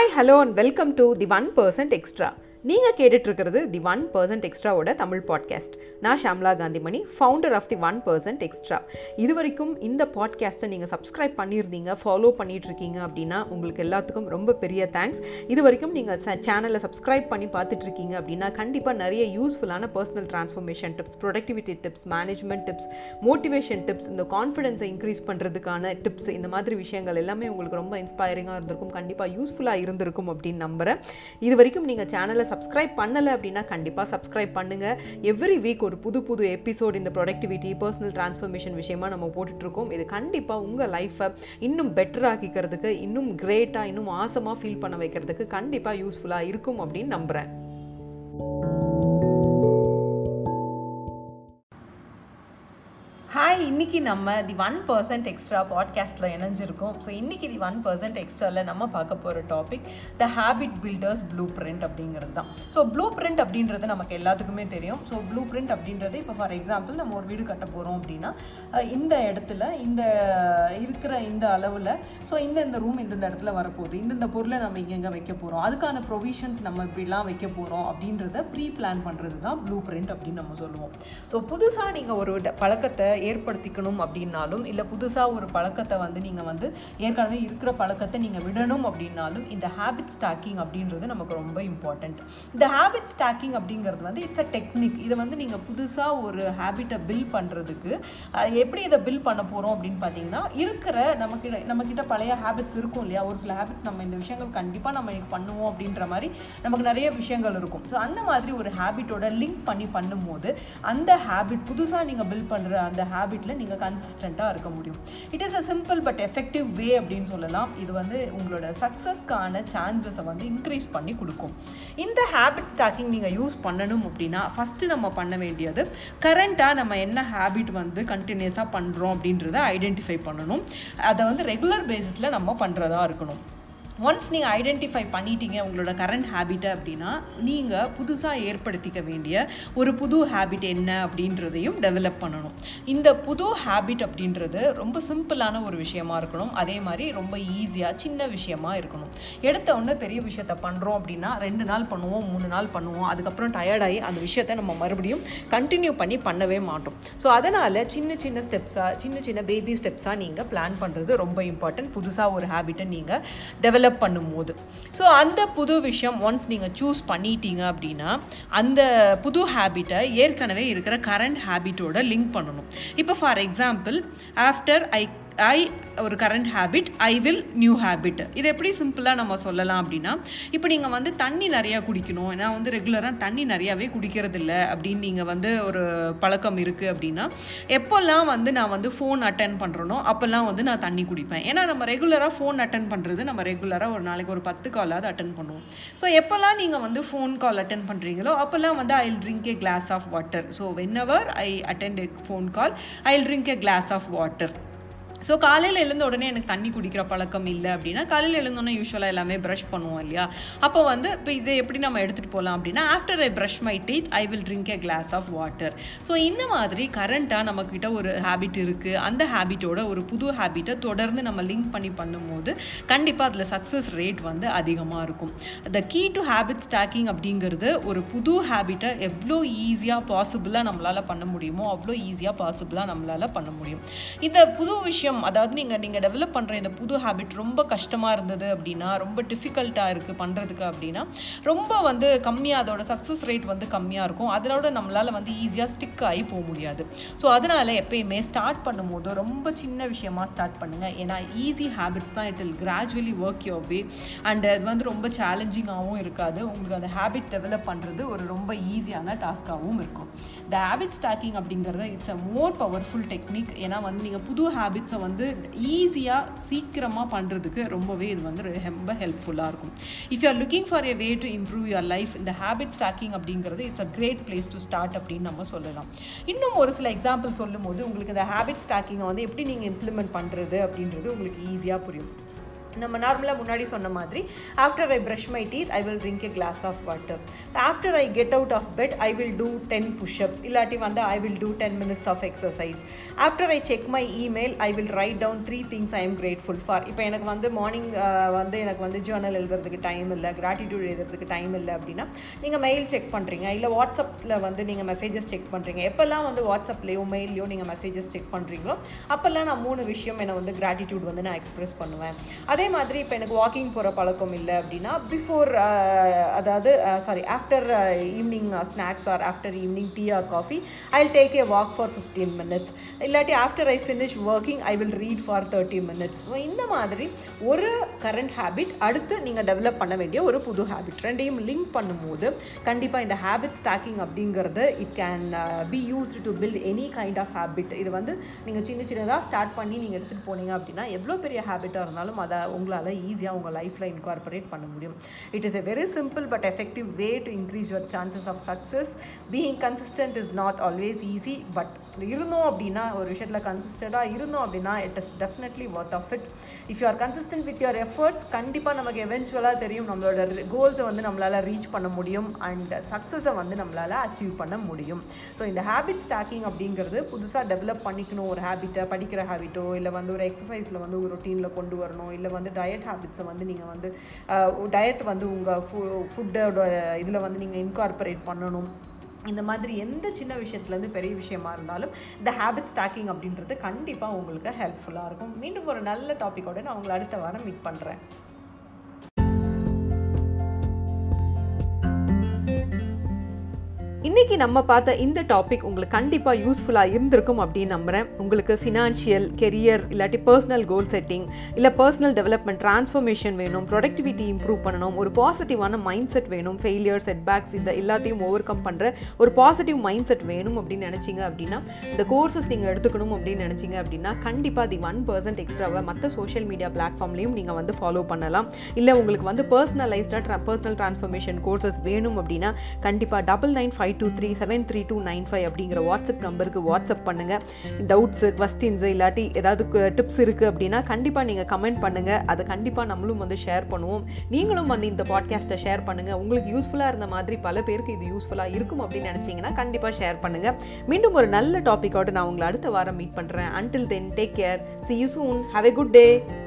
hi hello and welcome to the one percent extra நீங்கள் கேட்டுட்ருக்கிறது the one percent எக்ஸ்ட்ராவோட Tamil podcast நான் Shamla Kanthimani founder of the one percent extra இது வரைக்கும் இந்த பாட்காஸ்ட்டை நீங்கள் சப்ஸ்கிரைப் பண்ணியிருந்தீங்க ஃபாலோ பண்ணிகிட்ருக்கீங்க அப்படின்னா உங்களுக்கு எல்லாத்துக்கும் ரொம்ப பெரிய தேங்க்ஸ் இது வரைக்கும் நீங்கள் சேனலை சப்ஸ்கிரைப் பண்ணி பார்த்துட்ருக்கீங்க அப்படின்னா கண்டிப்பாக நிறைய யூஸ்ஃபுல்லான personal transformation tips productivity tips management tips motivation tips இந்த கான்ஃபிடென்ஸை இன்க்ரீஸ் பண்ணுறதுக்கான டிப்ஸ் இந்த மாதிரி விஷயங்கள் எல்லாமே உங்களுக்கு ரொம்ப இன்ஸ்பைரிங்காக இருந்திருக்கும் கண்டிப்பாக யூஸ்ஃபுல்லாக இருந்திருக்கும் அப்படின்னு நம்புகிறேன் இது வரைக்கும் நீங்கள் சேனலை சப்ஸ்கிரைப் பண்ணலை அப்படின்னா கண்டிப்பாக சப்ஸ்கிரைப் பண்ணுங்கள் எவ்ரி வீக் ஒரு புது புது எபிசோட் இந்த ப்ரொடக்டிவிட்டி பர்சனல் ட்ரான்ஸ்ஃபர்மேஷன் விஷயமா நம்ம போட்டுட்ருக்கோம் இது கண்டிப்பாக உங்கள் லைஃப்பை இன்னும் பெட்டர் ஆக்கிக்கிறதுக்கு இன்னும் கிரேட்டாக இன்னும் ஆசமாக ஃபீல் பண்ண வைக்கிறதுக்கு கண்டிப்பாக யூஸ்ஃபுல்லாக இருக்கும் அப்படின்னு நம்புகிறேன் ஹாய் இன்னைக்கு நம்ம தி ஒன் பர்சன்ட் எக்ஸ்ட்ரா பாட்காஸ்ட்டில் இணைஞ்சிருக்கோம் ஸோ இன்னைக்கு தி ஒன் பர்சன்ட் எக்ஸ்ட்ராவில் நம்ம பார்க்க போகிற topic the habit builders blueprint அப்படிங்கிறது தான் ஸோ ப்ளூ பிரிண்ட் அப்படின்றது நமக்கு எல்லாத்துக்குமே தெரியும் ஸோ ப்ளூ பிரிண்ட் அப்படின்றது இப்போ ஃபார் எக்ஸாம்பிள் நம்ம ஒரு வீடு கட்ட போகிறோம் அப்படின்னா அஹ் இந்த இடத்துல இந்த இருக்கிற இந்த அளவில் ஸோ இந்த இந்த ரூம் இந்தந்த இடத்துல வரப்போகுது இந்தந்த பொருளை நம்ம இங்கெங்கே வைக்க போகிறோம் அதுக்கான ப்ரொவிஷன்ஸ் நம்ம இப்படிலாம் வைக்க போகிறோம் அப்படின்றத ப்ரீ பிளான் பண்ணுறது தான் ப்ளூ பிரிண்ட் அப்படின்னு நம்ம சொல்லுவோம் ஸோ புதுசாக நீங்கள் ஒரு ட- பழக்கத்தை ஏற்படுத்திக்கணும் அப்படின்னாலும் இல்லை புதுசாக ஒரு பழக்கத்தை வந்து நீங்கள் வந்து ஏற்கனவே இருக்கிற பழக்கத்தை நீங்கள் விடணும் அப்படின்னாலும் இந்த ஹேபிட் ஸ்டாக்கிங் அப்படின்றது நமக்கு ரொம்ப இம்பார்ட்டண்ட் இந்த ஹேபிட் ஸ்டாக்கிங் அப்படிங்கிறது வந்து இட்ஸ் அ டெக்னிக் இதை வந்து நீங்கள் புதுசாக ஒரு ஹேபிட்டை பில் பண்ணுறதுக்கு எப்படி இதை பில் பண்ண போகிறோம் அப்படின்னு பார்த்தீங்கன்னா இருக்கிற நமக்கிட்ட நம்மக்கிட்ட பழைய ஹேபிட்ஸ் இருக்கும் இல்லையா ஒரு சில ஹேபிட்ஸ் நம்ம இந்த விஷயங்கள் கண்டிப்பாக நம்ம இன்னைக்கு பண்ணுவோம் அப்படின்ற மாதிரி நமக்கு நிறைய விஷயங்கள் இருக்கும் ஸோ அந்த மாதிரி ஒரு ஹேபிட்டோட லிங்க் பண்ணி பண்ணும்போது அந்த ஹேபிட் புதுசாக நீங்கள் பில் பண்ணுற அந்த ஹேபிட்டில் நீங்கள் கன்சிஸ்டண்ட்டாக இருக்க முடியும் it is a simple but effective way அப்படின்னு சொல்லலாம் இது வந்து உங்களோட சக்ஸஸ்க்கான சான்சஸை வந்து இன்க்ரீஸ் பண்ணி கொடுக்கும் இந்த ஹேபிட் ஸ்டாக்கிங் நீங்கள் யூஸ் பண்ணணும் அப்படின்னா ஃபஸ்ட்டு நம்ம பண்ண வேண்டியது கரண்ட்டாக நம்ம என்ன ஹேபிட் வந்து கண்டினியூஸாக பண்ணுறோம் அப்படின்றத ஐடென்டிஃபை பண்ணணும் அதை வந்து ரெகுலர் பேசிஸில் நம்ம பண்ணுறதா இருக்கணும் ஒன்ஸ் நீங்கள் ஐடென்டிஃபை பண்ணிட்டீங்க உங்களோட கரண்ட் ஹேபிட்டை அப்படின்னா நீங்கள் புதுசாக ஏற்படுத்திக்க வேண்டிய ஒரு புது ஹேபிட் என்ன அப்படின்றதையும் டெவலப் பண்ணணும் இந்த புது ஹேபிட் அப்படின்றது ரொம்ப சிம்பிளான ஒரு விஷயமா இருக்கணும் அதே மாதிரி ரொம்ப ஈஸியாக சின்ன விஷயமா இருக்கணும் எடுத்த உடனே பெரிய விஷயத்த பண்ணுறோம் அப்படின்னா ரெண்டு நாள் பண்ணுவோம் மூணு நாள் பண்ணுவோம் அதுக்கப்புறம் டயர்டாகி அந்த விஷயத்த நம்ம மறுபடியும் கண்டினியூ பண்ணி பண்ணவே மாட்டோம் ஸோ அதனால் சின்ன சின்ன ஸ்டெப்ஸாக சின்ன சின்ன பேபி ஸ்டெப்ஸாக நீங்கள் பிளான் பண்ணுறது ரொம்ப இம்பார்ட்டன்ட் புதுசாக ஒரு ஹேபிட்டை நீங்கள் டெவலப் பண்ணும்போது ஸோ அந்த புது விஷயம் ஒன்ஸ் நீங்கள் சூஸ் பண்ணிட்டீங்க அப்படின்னா அந்த புது ஹேபிட்டை ஏற்கனவே இருக்கிற கரண்ட் ஹேபிட்டோட லிங்க் பண்ணணும் இப்போ for example after I I ஒரு current habit I will new habit இது எப்படி சிம்பிளாக நம்ம சொல்லலாம் அப்படின்னா இப்போ நீங்கள் வந்து தண்ணி நிறையா குடிக்கணும் நான் வந்து ரெகுலராக தண்ணி நிறையாவே குடிக்கிறது இல்லை அப்படின்னு நீங்கள் வந்து ஒரு பழக்கம் இருக்குது அப்படின்னா எப்போல்லாம் வந்து நான் வந்து ஃபோன் அட்டன் பண்ணுறனோ அப்போல்லாம் வந்து நான் தண்ணி குடிப்பேன் ஏன்னா நம்ம ரெகுலராக ஃபோன் அட்டன் பண்ணுறது நம்ம ரெகுலராக ஒரு நாளைக்கு ஒரு பத்து காலாவது அட்டன் பண்ணுவோம் ஸோ எப்போல்லாம் நீங்கள் வந்து ஃபோன் கால் அட்டன் பண்ணுறீங்களோ அப்போல்லாம் வந்து I drink a glass of water so whenever I attend a phone call I drink a glass of water so காலையில் எழுந்த உடனே எனக்கு தண்ணி குடிக்கிற பழக்கம் இல்லை அப்படின்னா காலையில் எழுந்தோடனே யூஸ்வலாக எல்லாமே ப்ரஷ் பண்ணுவோம் இல்லையா அப்போ வந்து இப்போ இதை எப்படி நம்ம எடுத்துகிட்டு போகலாம் அப்படின்னா after I brush my teeth I will drink a glass of water so இந்த மாதிரி கரண்ட்டாக நம்மக்கிட்ட ஒரு ஹேபிட் இருக்குது அந்த ஹேபிட்டோட ஒரு புது ஹேபிட்டை தொடர்ந்து நம்ம லிங்க் பண்ணி பண்ணும்போது கண்டிப்பாக அதில் சக்ஸஸ் ரேட் வந்து அதிகமாக இருக்கும் the key to habit stacking அப்படிங்கிறது ஒரு புது ஹேபிட்டை எவ்வளோ ஈஸியாக பாசிபிளாக நம்மளால் பண்ண முடியுமோ அவ்வளோ ஈஸியாக பாசிபிளாக நம்மளால் பண்ண முடியும் இந்த புது விஷயம் அதாவது நீங்கள் நீங்கள் டெவலப் பண்ணுற இந்த புது ஹேபிட் ரொம்ப கஷ்டமாக இருந்தது அப்படின்னா ரொம்ப டிஃபிகல்ட்டாக இருக்குது பண்ணுறதுக்கு அப்படின்னா ரொம்ப வந்து கம்மியாக அதோட சக்ஸஸ் ரேட் வந்து கம்மியாக இருக்கும் அதனோட நம்மளால் வந்து ஈஸியாக ஸ்டிக் ஆகி போக முடியாது ஸோ அதனால் எப்பயுமே ஸ்டார்ட் பண்ணும்போது ரொம்ப சின்ன விஷயமா ஸ்டார்ட் பண்ணுங்கள் ஏன்னா ஈஸி ஹேபிட்ஸ் தான் it will gradually work your way and அது வந்து ரொம்ப சேலஞ்சிங்காகவும் இருக்காது உங்களுக்கு அந்த ஹேபிட் டெவலப் பண்ணுறது ஒரு ரொம்ப ஈஸியான டாஸ்க்காகவும் இருக்கும் இந்த ஹேபிட் ஸ்டாக்கிங் அப்படிங்கிறது it's a more powerful technique ஏன்னா வந்து நீங்கள் புது ஹேபிட்ஸை வந்து ஈஸியாக சீக்கிரமாக பண்ணுறதுக்கு ரொம்பவே இது வந்து ரொம்ப ஹெல்ப்ஃபுல்லாக இருக்கும் if you are looking for a way to improve your life இந்த ஹேபிட் ஸ்டாக்கிங் அப்படிங்கிறது it's a great place to start அப்படின்னு நம்ம சொல்லலாம் இன்னும் ஒரு சில எக்ஸாம்பிள் சொல்லும்போது உங்களுக்கு இந்த ஹேபிட் ஸ்டாக்கிங்கை வந்து எப்படி நீங்கள் இம்ப்ளிமெண்ட் பண்ணுறது அப்படின்றது உங்களுக்கு ஈஸியாக புரியும் நம்ம நார்மலாக முன்னாடி சொன்ன மாதிரி after I brush my teeth I will drink a glass of water after I get out of bed I will do ten push ups இல்லாட்டி வந்து I will do ten minutes of exercise after I check my email I will write down three things I am grateful for இப்போ எனக்கு வந்து morning வந்து எனக்கு வந்து Journal எழுதுறதுக்கு time இல்லை கிராட்டிடியூட் எழுதுறதுக்கு டைம் இல்லை அப்படின்னா நீங்கள் மெயில் செக் பண்ணுறீங்க இல்லை வாட்ஸ்அப்பில் வந்து நீங்கள் மெசேஜஸ் செக் பண்ணுறீங்க எப்போல்லாம் வந்து வாட்ஸ்அப்லேயோ மெயிலையோ நீங்கள் மெசேஜஸ் செக் பண்ணுறீங்களோ அப்போல்லாம் நான் மூணு விஷயம் என்னை வந்து கிராட்டிடியூட் வந்து நான் எக்ஸ்பிரஸ் பண்ணுவேன் அதே மாதிரி இப்போ எனக்கு வாக்கிங் போகிற பழக்கம் இல்லை அப்படின்னா பிஃபோர் அதாவது sorry after evening snacks or after evening tea or coffee I will take a walk for fifteen minutes இல்லாட்டி after I finish working I will read for thirty minutes இந்த மாதிரி ஒரு கரண்ட் ஹேபிட் அடுத்து நீங்கள் develop பண்ண வேண்டிய ஒரு புது ஹேபிட் ரெண்டையும் லிங்க் பண்ணும்போது கண்டிப்பாக இந்த ஹேபிட் ஸ்டாக்கிங் அப்படிங்கிறது it can be used to build any kind of habit இது வந்து நீங்கள் சின்ன சின்னதாக ஸ்டார்ட் பண்ணி நீங்கள் எடுத்துகிட்டு போனீங்க அப்படின்னா எவ்வளோ பெரிய ஹேபிட்டாக இருந்தாலும் அதை உங்களால் ஈஸியாக உங்கள் லைஃப்பில் இன்கார்பரேட் பண்ண முடியும் it is a very simple but effective way to increase your chances of success being consistent is not always easy but இருந்தோம் அப்படின்னா ஒரு விஷயத்தில் கன்சிஸ்டண்ட்டாக இருந்தோம் அப்படின்னா it is definitely worth of it if you are consistent with your efforts கண்டிப்பாக நமக்கு எவென்ச்சுவலாக தெரியும் நம்மளோட கோல்ஸை வந்து நம்மளால் ரீச் பண்ண முடியும் அண்ட் சக்ஸஸை வந்து நம்மளால் அச்சீவ் பண்ண முடியும் ஸோ இந்த ஹேபிட் ஸ்டாக்கிங் அப்படிங்கிறது புதுசாக டெவலப் பண்ணிக்கணும் ஒரு ஹேபிட்டை படிக்கிற ஹேபிட்டோ இல்லை வந்து ஒரு எக்ஸசைஸில் வந்து ஒரு ரொட்டீனில் கொண்டு வரணும் இல்லை வந்து டயட் ஹேபிட்ஸை வந்து நீங்கள் வந்து டயட் வந்து உங்கள் ஃபு ஃபுட்டோட இதில் வந்து நீங்கள் இன்கார்பரேட் பண்ணணும் இந்த மாதிரி எந்த சின்ன விஷயத்துலேருந்து பெரிய விஷயமா இருந்தாலும் இந்த ஹேபிட் ஸ்டாக்கிங் அப்படின்றது கண்டிப்பாக உங்களுக்கு ஹெல்ப்ஃபுல்லாக இருக்கும் மீண்டும் ஒரு நல்ல டாப்பிக்கோட நான் உங்களை அடுத்த வாரம் மீட் பண்ணுறேன் இன்றைக்கி நம்ம பார்த்த இந்த டாபிக் உங்களுக்கு கண்டிப்பாக யூஸ்ஃபுல்லாக இருந்திருக்கும் அப்படின்னு நம்புகிறேன் உங்களுக்கு ஃபினான்ஷியல் கெரியர் இல்லாட்டி பர்சனல் கோல் செட்டிங் இல்லை பர்சனல் டெவலப்மெண்ட் ட்ரான்ஸ்ஃபர்மேஷன் வேணும் ப்ரொடக்டிவிட்டி இம்ப்ரூவ் பண்ணணும் ஒரு பாசிட்டிவான மைண்ட் செட் வேணும் ஃபெயிலியர் செட்பேக்ஸ் இந்த எல்லாத்தையும் ஓவர் கம் பண்ணுற ஒரு பாசிட்டிவ் மைண்ட் செட் வேணும் அப்படின்னு நினச்சிங்க அப்படின்னா இந்த கோர்சஸ் நீங்கள் எடுத்துக்கணும் அப்படின்னு நினச்சிங்க அப்படின்னா கண்டிப்பாக தி ஒன் பர்சன்ட் எக்ஸ்ட்ராவை மற்ற சோஷியல் மீடியா பிளாட்ஃபார்ம்லேயும் நீங்கள் வந்து ஃபாலோ பண்ணலாம் இல்லை உங்களுக்கு வந்து பர்சனலைஸ்டாக பர்சனல் ட்ரான்ஸ்ஃபர்மேஷன் கோர்சஸ் வேணும் அப்படின்னா கண்டிப்பாக double nine five two three seven three two nine five அப்படிங்கிற வாட்ஸ்அப் நம்பருக்கு வாட்ஸ்அப் பண்ணுங்கள் டவுட்ஸு கொஸ்டின்ஸு இல்லாட்டி ஏதாவது டிப்ஸ் இருக்குது அப்படின்னா கண்டிப்பாக நீங்கள் கமெண்ட் பண்ணுங்கள் அதை கண்டிப்பாக நம்மளும் வந்து ஷேர் பண்ணுவோம் நீங்களும் வந்து இந்த பாட்காஸ்ட்டை ஷேர் பண்ணுங்கள் உங்களுக்கு யூஸ்ஃபுல்லாக இருந்த மாதிரி பல பேருக்கு இது யூஸ்ஃபுல்லாக இருக்கும் அப்படின்னு நினச்சிங்கன்னா கண்டிப்பாக ஷேர் பண்ணுங்கள் மீண்டும் ஒரு நல்ல டாப்பிக்கோடு நான் உங்களை அடுத்த வாரம் மீட் பண்ணுறேன் until then take care see you soon have a good day